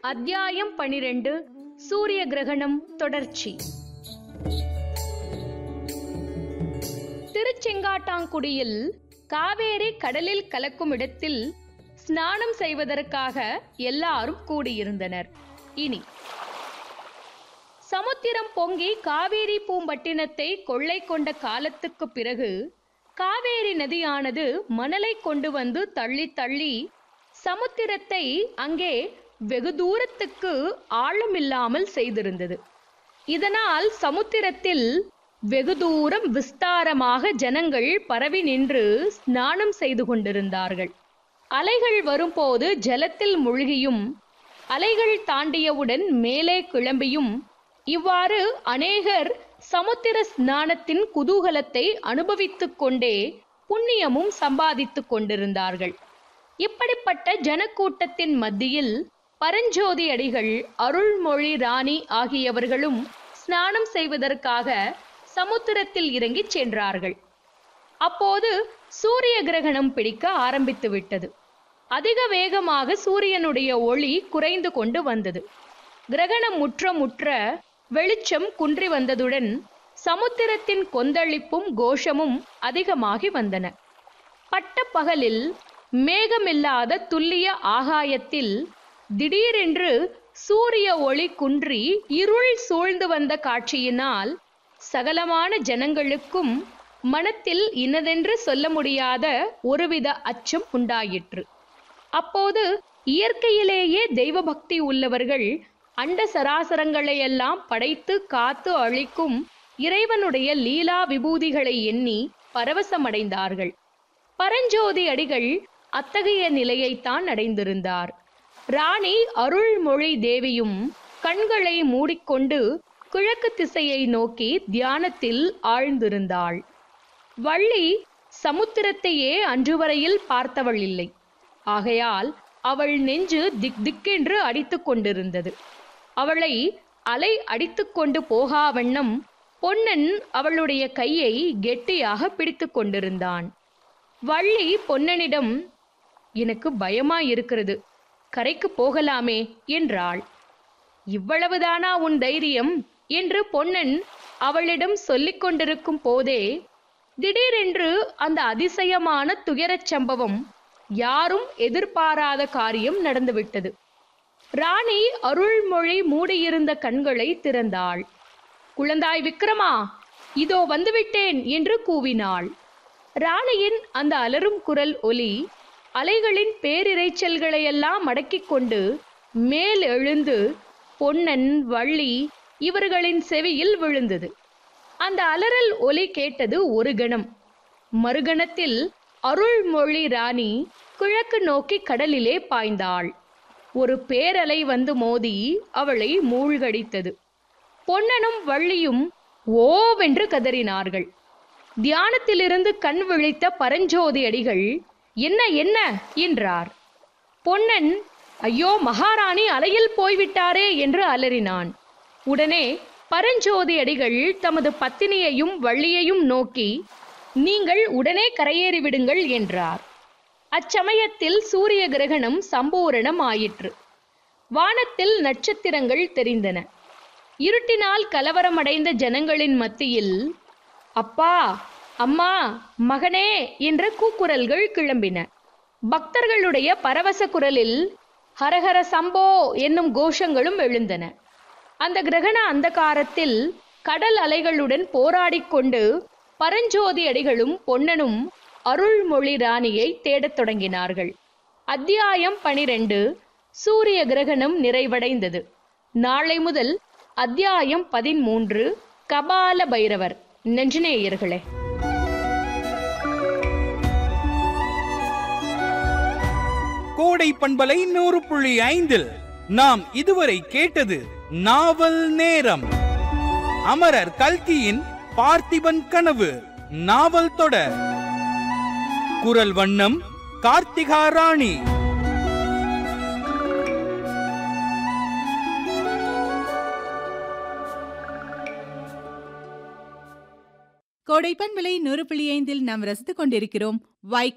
அத்தியாயம் பனிரெண்டு சூரிய கிரகணம் தொடர்ச்சி திருச்செங்காட்டாங்குடியில் காவேரி கடலில் கலக்கும் இடத்தில் ஸ்நானம் செய்வதற்காக எல்லாரும் கூடியிருந்தனர் இனி சமுத்திரம் பொங்கி காவேரி பூம்பட்டினத்தை கொள்ளை கொண்ட காலத்துக்கு பிறகு காவேரி நதியானது மணலை கொண்டு வந்து தள்ளி தள்ளி சமுத்திரத்தை அங்கே வெகு தூரத்துக்கு ஆழமில்லாமல் செய்திருந்தது இதனால் சமுத்திரத்தில் வெகு தூரம் விஸ்தாரமாக ஜனங்கள் பரவி நின்று ஸ்நானம் செய்து கொண்டிருந்தார்கள் அலைகள் வரும்போது ஜலத்தில் மூழ்கியும் அலைகள் தாண்டியவுடன் மேலே கிளம்பியும் இவ்வாறு அநேகர் சமுத்திர ஸ்நானத்தின் குதூகலத்தை அனுபவித்துக் கொண்டே புண்ணியமும் சம்பாதித்துக் கொண்டிருந்தார்கள் இப்படிப்பட்ட ஜனக்கூட்டத்தின் மத்தியில் பரஞ்சோதி அடிகள் அருள்மொழி ராணி ஆகியவர்களும் ஸ்நானம் செய்வதற்காக சமுத்திரத்தில் இறங்கிச் சென்றார்கள் அப்போது சூரிய கிரகணம் பிடிக்க ஆரம்பித்து விட்டது அதிக வேகமாக சூரியனுடைய ஒளி குறைந்து கொண்டு வந்தது கிரகணம் முற்ற முற்ற வெளிச்சம் குன்றி வந்ததுடன் சமுத்திரத்தின் கொந்தளிப்பும் கோஷமும் அதிகமாகி வந்தன பட்ட பகலில் மேகமில்லாத துல்லிய ஆகாயத்தில் திடீரென்று சூரிய ஒளி குன்றி இருள் சூழ்ந்து வந்த காட்சியினால் சகலமான ஜனங்களுக்கும் மனத்தில் இன்னதென்று சொல்ல முடியாத ஒருவித அச்சம் உண்டாயிற்று அப்போது இயற்கையிலேயே தெய்வ பக்தி உள்ளவர்கள் அண்ட சராசரங்களையெல்லாம் படைத்து காத்து அழிக்கும் இறைவனுடைய லீலா விபூதிகளை எண்ணி பரவசமடைந்தார்கள் பரஞ்சோதி அடிகள் அத்தகைய நிலையைத்தான் அடைந்திருந்தார் ராணி அருள்மொழி தேவியும் கண்களை மூடிக்கொண்டு கிழக்கு திசையை நோக்கி தியானத்தில் ஆழ்ந்திருந்தாள் வள்ளி சமுத்திரத்தையே அன்று வரையில் பார்த்தவள் இல்லை ஆகையால் அவள் நெஞ்சு திக் திக்கென்று அடித்துக் கொண்டிருந்தது அவளை அலை அடித்துக்கொண்டு போகா வண்ணம் பொன்னன் அவளுடைய கையை கெட்டியாக பிடித்து கொண்டிருந்தான் வள்ளி பொன்னனிடம் எனக்கு பயமா இருக்கிறது கரைக்கு போகலாமே என்றாள் இவ்வளவுதானா உன் தைரியம் என்று பொன்னன் அவளிடம் சொல்லிக் கொண்டிருக்கும் போதே திடீரென்று அந்த அதிசயமான துயரச் சம்பவம் யாரும் எதிர்பாராத காரியம் நடந்துவிட்டது ராணி அருள்மொழி மூடியிருந்த கண்களை திறந்தாள் குழந்தாய் விக்ரமா இதோ வந்துவிட்டேன் என்று கூவினாள் ராணியின் அந்த அலரும் குரல் ஒலி அலைகளின் பேரிரைச்சல்களையெல்லாம் அடக்கிக் கொண்டு மேல் எழுந்து பொன்னன் வள்ளி இவர்களின் செவியில் விழுந்தது அந்த அலறல் ஒலி கேட்டது ஒரு கணம் மறுகணத்தில் அருள்மொழி ராணி கிழக்கு நோக்கி கடலிலே பாய்ந்தாள் ஒரு பேரலை வந்து மோதி அவளை மூழ்கடித்தது பொன்னனும் வள்ளியும் ஓவென்று கதறினார்கள் தியானத்திலிருந்து கண் விழித்த பரஞ்சோதி அடிகள் என்ன என்ன என்றார் பொன்னன் ஐயோ மகாராணி அலையில் போய்விட்டாரே என்று அலறினான் உடனே பரஞ்சோதி அடிகள் தமது பத்தினியையும் வள்ளியையும் நோக்கி நீங்கள் உடனே கரையேறி விடுங்கள் என்றார் அச்சமயத்தில் சூரிய கிரகணம் சம்பூரணம் ஆயிற்று வானத்தில் நட்சத்திரங்கள் தெரிந்தன இருட்டினால் கலவரமடைந்த ஜனங்களின் மத்தியில் அப்பா அம்மா மகனே என்ற கூக்குரல்கள் கிளம்பின பக்தர்களுடைய பரவச குரலில் ஹரஹர சம்போ என்னும் கோஷங்களும் எழுந்தன அந்த கிரகண அந்தகாரத்தில் கடல் அலைகளுடன் போராடிக் கொண்டு பரஞ்சோதி அடிகளும் பொன்னனும் அருள்மொழி ராணியை தேடத் தொடங்கினார்கள் அத்தியாயம் பனிரெண்டு சூரிய கிரகணம் நிறைவடைந்தது நாளை முதல் அத்தியாயம் பதிமூன்று கபால பைரவர் நெஞ்சநேயர்களே கோடை பண்பலை நூறு புள்ளி ஐந்தில் நாம் இதுவரை கேட்டது நாவல் நேரம் அமரர் கல்கியின் பார்த்திபன் கனவு நாவல் தொடர் குரல் வண்ணம் கார்த்திகா ராணி கோடைப்பன் விலை நூறு புள்ளி ஐந்தில் நாம் ரசித்துக் கொண்டிருக்கிறோம் வைகை